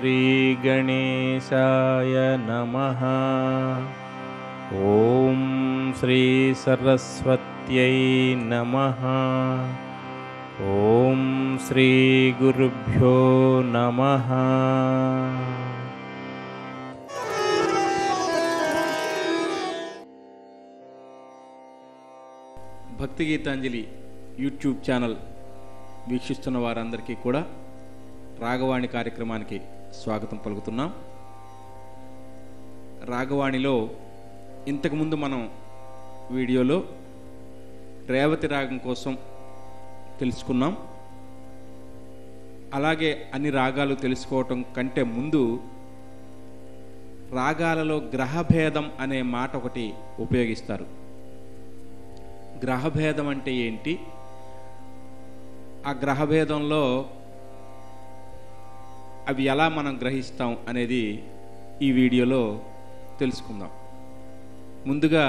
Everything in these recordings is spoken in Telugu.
श्रीगणेशाय नमः ॐ श्रीसरस्वत्यै नमः ॐ श्रीगुरुभ्यो नमः భక్తి గీతాంజలి యూట్యూబ్ ఛానల్ వీక్షిస్తున్న వారందరికీ కూడా రాగవాణి కార్యక్రమానికి స్వాగతం పలుకుతున్నాం రాగవాణిలో ఇంతకుముందు మనం వీడియోలో రేవతి రాగం కోసం తెలుసుకున్నాం అలాగే అన్ని రాగాలు తెలుసుకోవటం కంటే ముందు రాగాలలో గ్రహభేదం అనే మాట ఒకటి ఉపయోగిస్తారు గ్రహభేదం అంటే ఏంటి ఆ గ్రహభేదంలో అవి ఎలా మనం గ్రహిస్తాం అనేది ఈ వీడియోలో తెలుసుకుందాం ముందుగా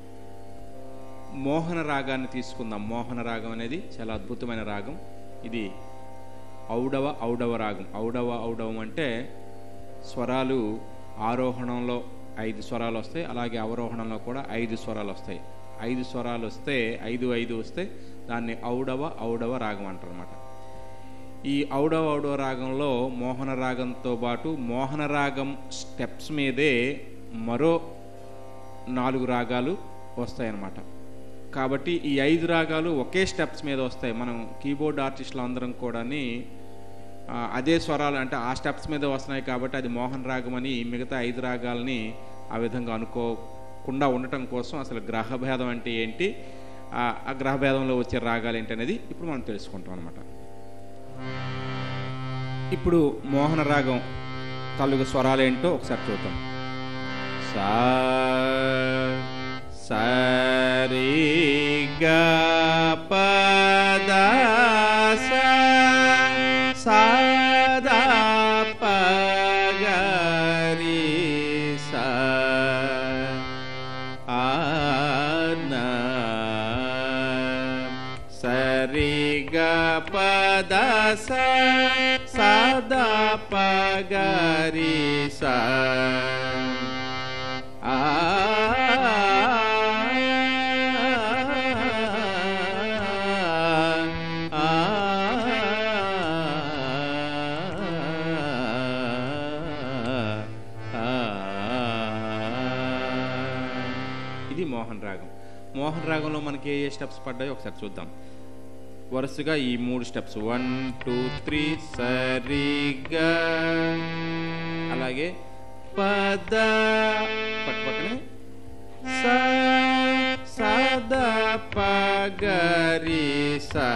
మోహన రాగాన్ని తీసుకుందాం మోహన రాగం అనేది చాలా అద్భుతమైన రాగం ఇది ఔడవ ఔడవ రాగం ఔడవ ఔడవం అంటే స్వరాలు ఆరోహణంలో ఐదు స్వరాలు వస్తాయి అలాగే అవరోహణంలో కూడా ఐదు స్వరాలు వస్తాయి ఐదు స్వరాలు వస్తే ఐదు ఐదు వస్తే దాన్ని ఔడవ ఔడవ రాగం అంటారు అనమాట ఈ ఔడవ ఔడవ రాగంలో మోహన రాగంతో పాటు మోహన రాగం స్టెప్స్ మీదే మరో నాలుగు రాగాలు వస్తాయన్నమాట కాబట్టి ఈ ఐదు రాగాలు ఒకే స్టెప్స్ మీద వస్తాయి మనం కీబోర్డ్ ఆర్టిస్టులు అందరం కూడాని ఆ, అదే స్వరాలు అంటే ఆ స్టెప్స్ మీద వస్తున్నాయి కాబట్టి అది మోహన్ రాగం అని మిగతా ఐదు రాగాలని ఆ విధంగా అనుకోకుండా ఉండటం కోసం అసలు గ్రహభేదం అంటే ఏంటి ఆ ఆ గ్రహభేదంలో వచ్చే రాగాలు ఏంటి అనేది ఇప్పుడు మనం తెలుసుకుంటాం అనమాట ఇప్పుడు మోహన రాగం తాలూకు స్వరాలు ఏంటో ఒకసారి చూద్దాం సా సరి గ పద సా సాదా పగరి సా ఆనా సరి గ పద సా సాదా పగరి సా ఆ ఇది మోహన్ రాగం మోహన్ రాగంలో మనకి ఏ ఏ స్టెప్స్ పడ్డాయో ఒకసారి చూద్దాం వరుసగా ఈ మూడు స్టెప్స్ వన్ టూ త్రీ సరిగా అలాగే పద పక్క పక్కనే సా సద పగరి సా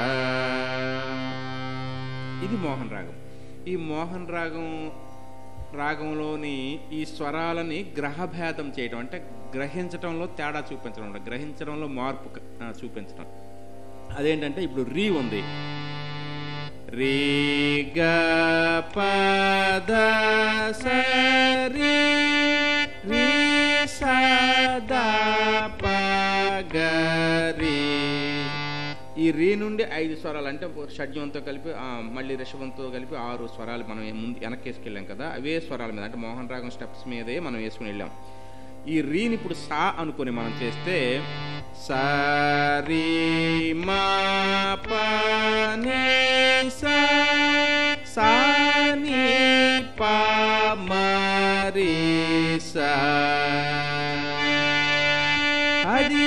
ఇది మోహన్ రాగం ఈ మోహన్ రాగం రాగంలోని ఈ స్వరాలని గ్రహభేదం చేయడం అంటే గ్రహించడంలో తేడా చూపించడం అంటే గ్రహించడంలో మార్పు క- ఆ, చూపించడం అదేంటంటే ఇప్పుడు రీ ఉంది రీ గ పద సరి రీ సదా పగరి ఈ రీ నుండి ఐదు స్వరాలు అంటే షడ్జంతో కలిపి ఆ, మళ్ళీ రిషభంతో కలిపి ఆరు స్వరాలు మనం ఏ- ముందు వెనక్కి వేసుకెళ్ళాం కదా అవే స్వరాల మీద అంటే మోహన్ రాగం స్టెప్స్ మీదే మనం వేసుకుని వెళ్ళాం ఈ రీని ఇప్పుడు సా అనుకుని మనం చేస్తే సరి మా పని సా సా ని ప మరి సా అది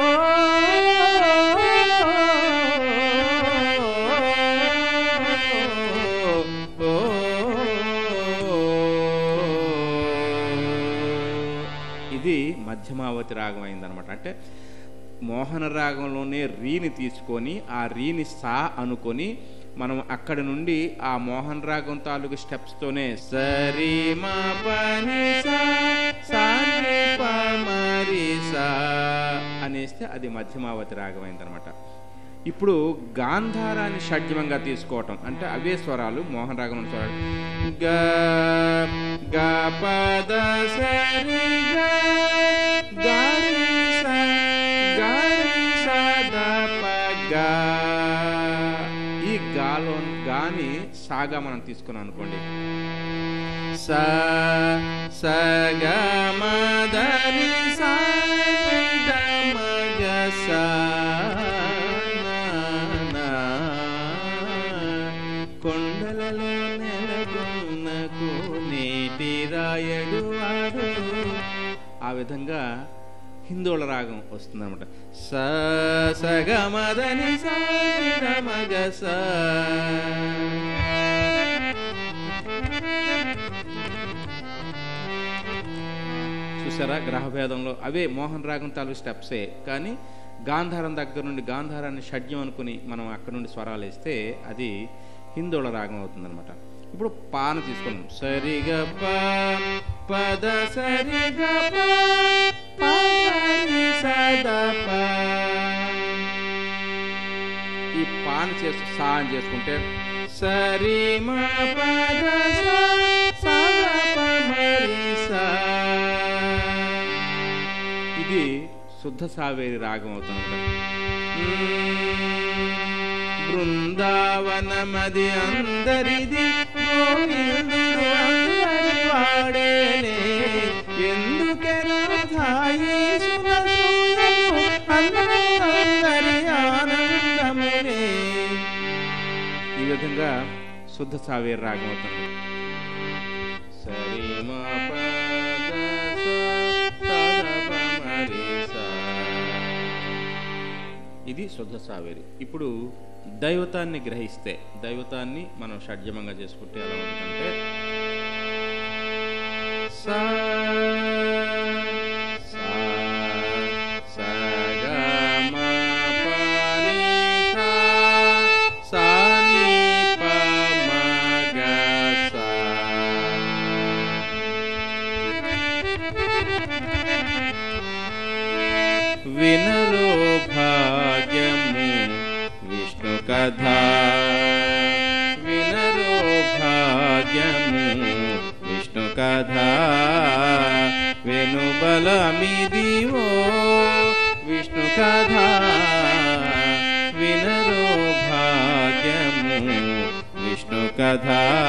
ఇది మధ్యమావతి రాగం అయిందనమాట అంటే మోహన రాగంలోనే రీని తీసుకొని ఆ రీని సా అనుకొని మనం అక్కడి నుండి ఆ మోహన్ రాగం తాలూకు స్టెప్స్తోనే సరి మా పని సా సా ని ప మరి సా అనేస్తే అది మధ్యమావతి రాగం అయిందనమాట ఇప్పుడు గాంధారాన్ని షడ్జమంగా తీసుకోవటం అంటే అవే స్వరాలు మోహన్ రాగం ఉన్న స్వరాలు గ గ పద సరి గ గ రి స గ రి స ద ప గ ఈ గాలో గాని సాగా మనం తీసుకున్నాం అనుకోండి స సగమదని సాగమగ స కొండలలో నెలకొన్నకు నేటి రాయడు వాడు ఆ విధంగా హిందువుల రాగం వస్తుందన్నమాట స సగమదని సాగమగ స చూసారా గ్రహభేదంలో అవే మోహన్ రాగం తాలూకు స్టెప్సే కానీ గాంధారం దగ్గర నుండి గాంధారాన్ని షడ్యం అనుకుని మనం అక్కడ నుండి స్వరాలు వేస్తే అది హిందోళ రాగం అవుతుందన్నమాట ఇప్పుడు పాను తీసుకున్నాం సరిగ ప పద సరిగ ప ప సరి సద ప ఈ పాను చేసు సా అని చేసుకుంటే సరి మ పద స స ప మరి సా ఇది శుద్ధ సావేరి రాగం అవుతుంది బృందావనమది అందరిది గోవిందుడు అందరి వాడేనే ఎందుకెరాధాయి సునసూయము అందరి ఆనందమునే ఈ విధంగా శుద్ధ సావేరి రాగం అవుతుంది సరి మా పద స సద ప మరి స. ఇది శుద్ధ సావేరి ఇప్పుడు దైవతాన్ని గ్రహిస్తే దైవతాన్ని మనం షడ్జమంగా చేసుకుంటే ఎలా ఉంటుందంటే సా సా సా గ మ ప ని సా సా ని ప మ గ సా వినరో భాగ్యము విష్ణు కథ వినరో భాగ్యము విష్ణు కథ వెనుబలమిదివో విష్ణు కథ వినరో భాగ్యము విష్ణు కథ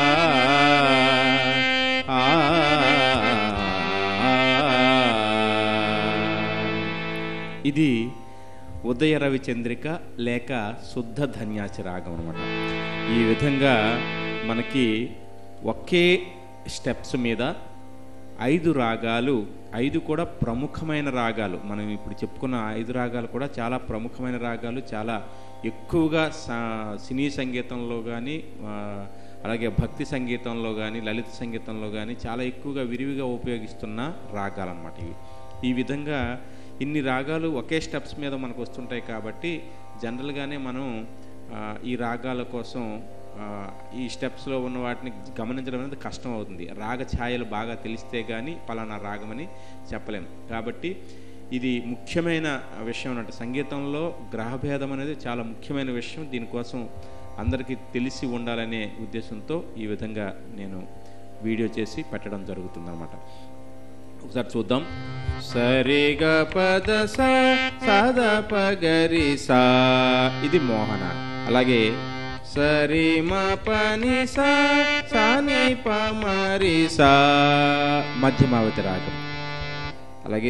ఇది ఉదయ రవి చంద్రిక లేక శుద్ధ ధన్యాచి రాగం అనమాట ఈ విధంగా మనకి ఒకే స్టెప్స్ మీద ఐదు రాగాలు ఐదు కూడా ప్రముఖమైన రాగాలు మనం ఇప్పుడు చెప్పుకున్న ఐదు రాగాలు కూడా చాలా ప్రముఖమైన రాగాలు చాలా ఎక్కువగా సా- సినీ సంగీతంలో కానీ అలాగే భక్తి సంగీతంలో కానీ లలిత సంగీతంలో కానీ చాలా ఎక్కువగా విరివిగా ఉపయోగిస్తున్న రాగాలు అన్నమాట ఇవి ఈ విధంగా ఇన్ని రాగాలు ఒకే స్టెప్స్ మీద మనకు వస్తుంటాయి కాబట్టి జనరల్గానే మనం ఆ, ఈ రాగాల కోసం ఆ, ఈ స్టెప్స్లో ఉన్న వాటిని గమనించడం అనేది కష్టం అవుతుంది రాగ ఛాయలు బాగా తెలిస్తే కానీ పలానా రాగమని చెప్పలేం కాబట్టి ఇది ముఖ్యమైన విషయం అన్నట్టు సంగీతంలో గ్రహభేదం అనేది చాలా ముఖ్యమైన విషయం దీనికోసం అందరికీ తెలిసి ఉండాలనే ఉద్దేశంతో ఈ విధంగా నేను వీడియో చేసి పెట్టడం జరుగుతుందన్నమాట ఒకసారి చూద్దాం సరిగ పద సా సద పగరి సా ఇది మోహన అలాగే సరి మ పని సా సాని ప మరి సా మధ్యమావతి రాగం అలాగే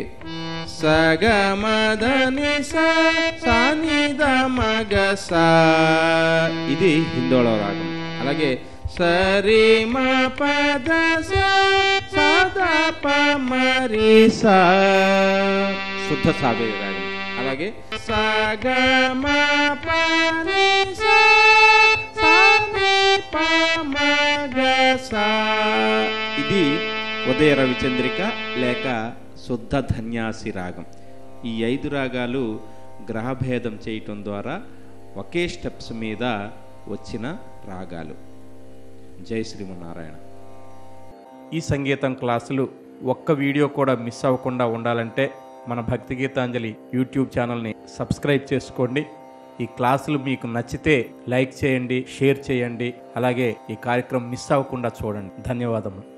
సగమదని సా సాని ద మగ సా ఇది హిందోళ రాగం అలాగే సరి మ పద సా సద ప మరి సా శుద్ధ సావేరి రాగం అలాగే సగమ పని సా సాని ప మగ సా ఇది ఉదయ రవిచంద్రిక లేక శుద్ధ ధన్యాసి రాగం ఈ ఐదు రాగాలు గ్రహభేదం చేయటం ద్వారా ఒకే స్టెప్స్ మీద వచ్చిన రాగాలు జై శ్రీమన్నారాయణ ఈ సంగీతం క్లాసులు ఒక్క వీడియో కూడా మిస్ అవ్వకుండా ఉండాలంటే మన భక్తి గీతాంజలి యూట్యూబ్ ఛానల్ని సబ్స్క్రైబ్ చేసుకోండి ఈ క్లాసులు మీకు నచ్చితే లైక్ చేయండి షేర్ చేయండి అలాగే ఈ కార్యక్రమం మిస్ అవ్వకుండా చూడండి ధన్యవాదములు